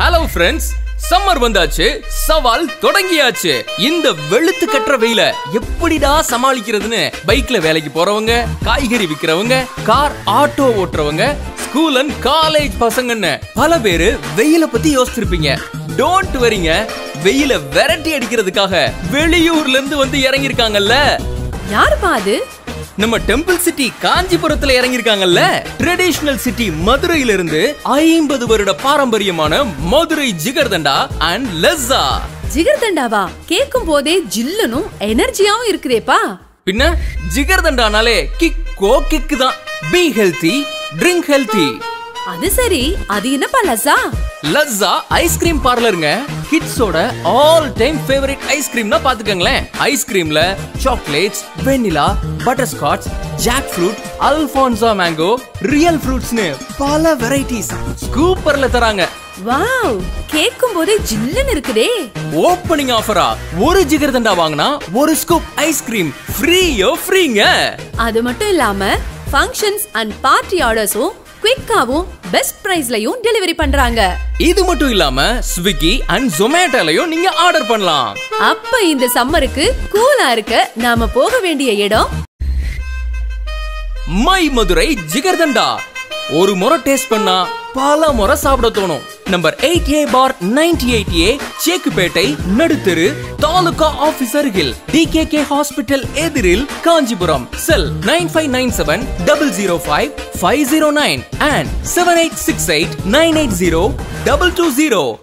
hello friends summer வந்தாச்சு சவால் தொடங்கியாச்சு இந்த வெளுத்து கட்டுற வெயில எப்படிடா சமாளிக்கிறதுன்னு பைக்ல வேலைக்கு போறவங்க காய்கறி விக்கிறவங்க கார் ஆட்டோ ஓட்டுறவங்க ஸ்கூல் அண்ட் காலேஜ் பசங்கன்னு பல பேரு வெயில பத்தி யோசிச்சிருப்பீங்க டோன்ட் வரிங்க வெயில விரட்டி அடிக்கிறதுக்காக வெளியூர்ல இருந்து வந்து இறங்கியிருக்காங்கல்ல யாருப்பா அது நம்ம டெம்பிள் சிட்டி காஞ்சிபுரத்துல இறங்கியிருக்காங்கல்ல ட்ரெடிஷனல் சிட்டி மதுரையில இருந்து ஐம்பது வருட பாரம்பரியமான மதுரை ஜிகர்தண்டா அண்ட் லெஸ்ஸா ஜிகர்தண்டாவா கேட்கும் போதே ஜில்லுனும் எனர்ஜியாவும் இருக்குதேப்பா பின்ன ஜிகர்தண்டானாலே கிக்கோ கிக்கு தான் பி ஹெல்தி ட்ரிங்க் ஹெல்தி அது சரி அது என்னப்பா லஸ்ஸா லஸ்ஸா ஐஸ்கிரீம் பார்லருங்க கிட்ஸோட ஆல் டைம் ஃபேவரட் ஐஸ்கிரீம்னா பாத்துக்கங்களேன் ஐஸ்கிரீம்ல chocolates vanilla butterscotch jackfruit alphonso mango real ஃப்ரூட்ஸ்னு பல வெரைட்டிஸ் ஸ்கூப்பர்ல தராங்க வாவ் கேட்கும் போதே ஜில்லுன்னு இருக்குதே ஓப்பனிங் ஆஃபரா ஒரு ஜிகர்தண்டா வாங்கினா ஒரு ஸ்கூப் ஐஸ்கிரீம் ஃப்ரீயோ ஃப்ரீங்க அது மட்டும் இல்லாம ஃபங்க்ஷன்ஸ் அண்ட் பார்ட்டி ஆர்டர்ஸும் குவிக்காவும் பெஸ்ட் பிரைஸ்லயும் டெலிவரி பண்றாங்க இது மட்டும் இல்லாம ஸ்விக்கி அண்ட் ஜொமேட்டோலயும் நீங்க ஆர்டர் பண்ணலாம் அப்ப இந்த சம்மருக்கு கூலா இருக்க நாம போக வேண்டிய இடம் மை மதுரை ஜிகர்தண்டா ஒரு முறை டேஸ்ட் பண்ணா பல முறை சாப்பிட தோணும் number eight A bar ninety eight A Sekkupettai நடுத்தெரு தாலுகா ஆபீஸ் அருகில் டிகேகே ஹாஸ்பிட்டல் எதிரில் Kanchipuram cell nine five nine seven double zero five five zero nine and seven eight six eight nine eight zero double two zero